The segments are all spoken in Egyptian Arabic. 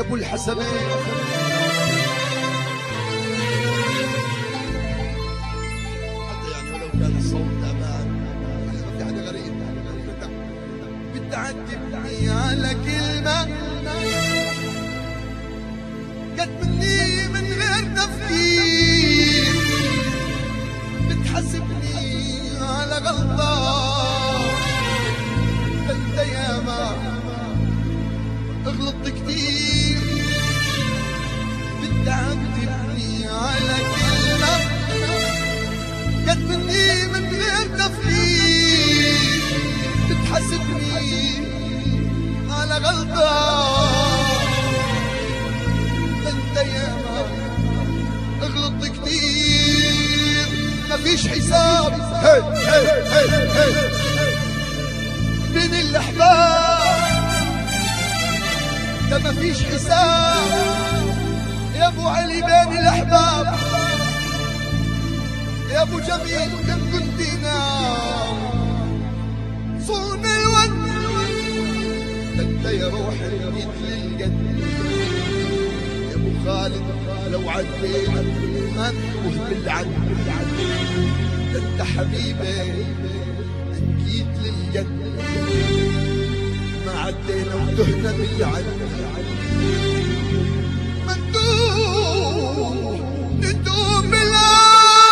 يا ابو الحسنين حتى يعني ولو كان الصوت تعبان في حدا غريب بتعجبني على كلمة جت مني من غير تفكير بتحاسبني على غلطة انت ياما غلطت كتير بتعاتبني على كلمة جت مني من غير تفكير بتحاسبني على غلطة انت ياما غلطت كتير مفيش حساب هي هي هي هي بين الاحباب ده مفيش حساب يا ابو علي بين الاحباب يا ابو جميل كم كنت نام صون الود انت يا روحي جيت للجد يا ابو خالد لو عديت ما تنوه بالعد انت حبيبي جيت للجد ما عدينا وتهنا بالعد ما ندوم ندوم بالعد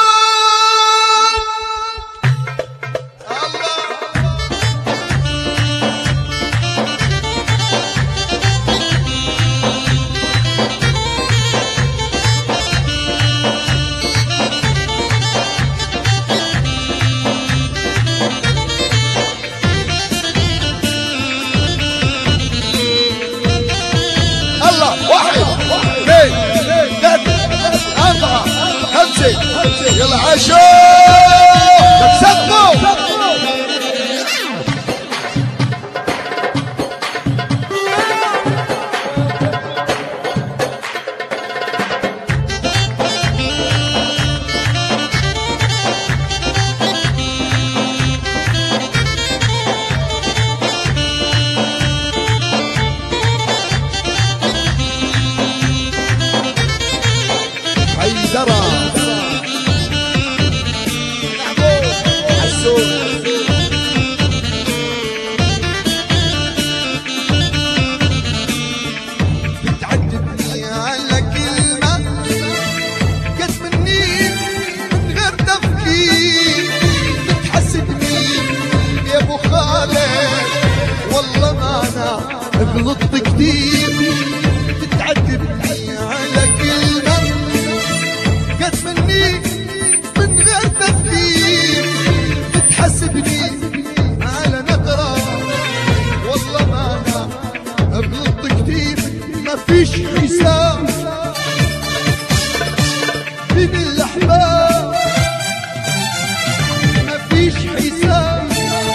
الله الله واحد اثنين ثلاثة أربعة خمسة يلا عشو سقفوا حيدرة حسون بتعجبني على كلمة جت مني من غير تفكير بتحسبني يا ابو خالد والله ما انا غلطت كتير بتعجبني على كلمة جت مني من غير تفكير بتحسبني على نقرة والله ما انا غلطت كتير ما فيش حساب بين الاحباب ما فيش حساب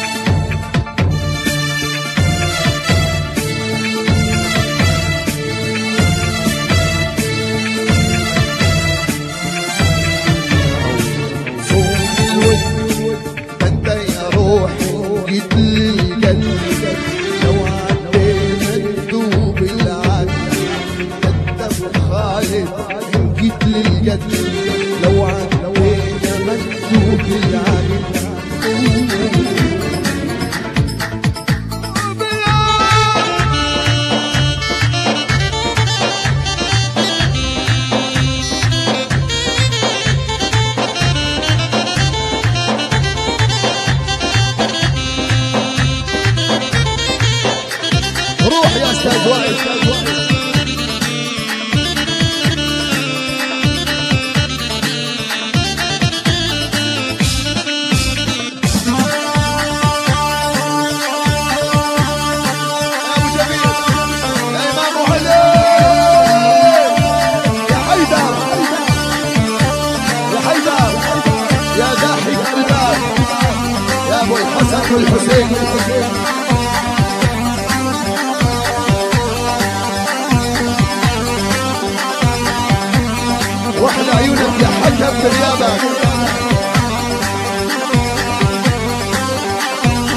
صوت الود انت يا روحي جيت للقلب لو عدينا ندوب العد انت ابو خالد جيت للقلب لو عدينا مندوب العد روح يا استاذ وائل أبو جميل يا إمام علي يا حيدر يا حيدر يا داحي الباب يا أبو الحسن والحسين واحلى عيونك يا حكم بغيابك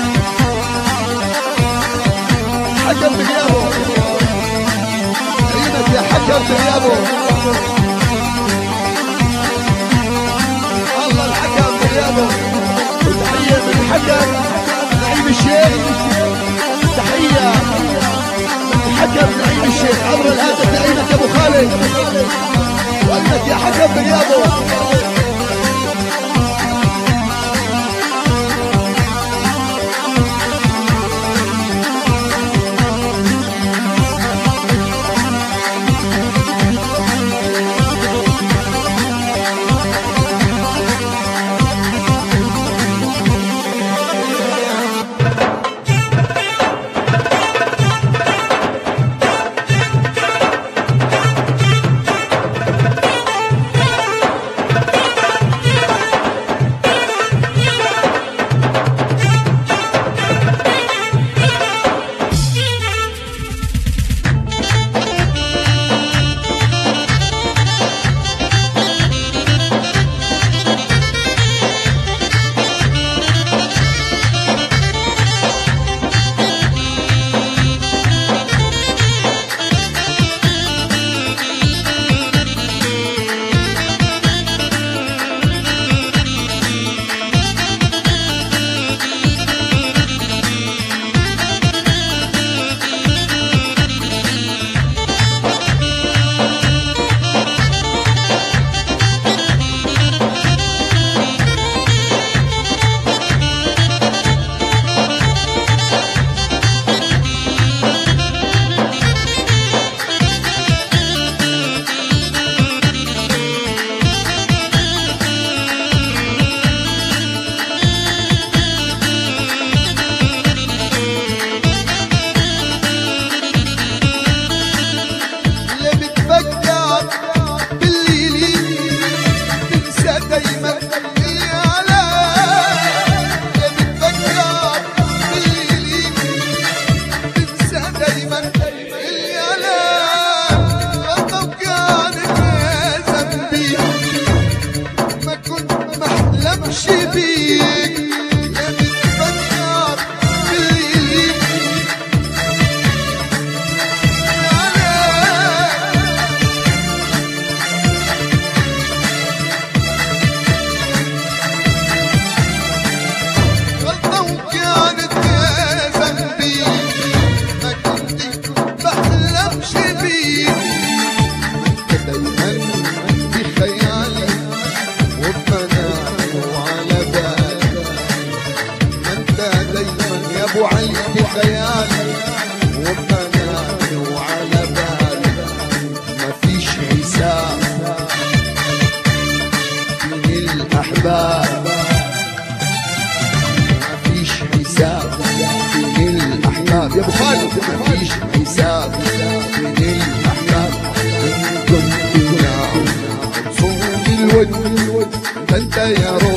حكم بغيابه عيونك الحكم بغيابه الله الحكم بغيابه وتحية من الحكم نعيم الشيخ تحية من الحكم نعيم الشيخ عبر الهاتف نعيمك يا ابو خالد وانك يا حكم بغيابه اللي بتفكر بالليلي تنسى دايما اللي على اللي بتفكر بالليلي تنسى دايما اللي على لو كانت ذنبي ما كنت محلمش بيك اللي بتفكر بالليلي عليك غلطة وكانت يا ذنبي ما كنت بحلمش بيك انت دايما في خيالي وبمنامي وعلى بالي ما انت دايما يا ابو علي في خيالي وبمنامي وعلى بالي ما فيش حساب بين الاحباب مفيش حساب بين الأحباب يا أبو خالد مفيش حساب بين الأحباب إن كنت هنا صوت الود أنت يا روح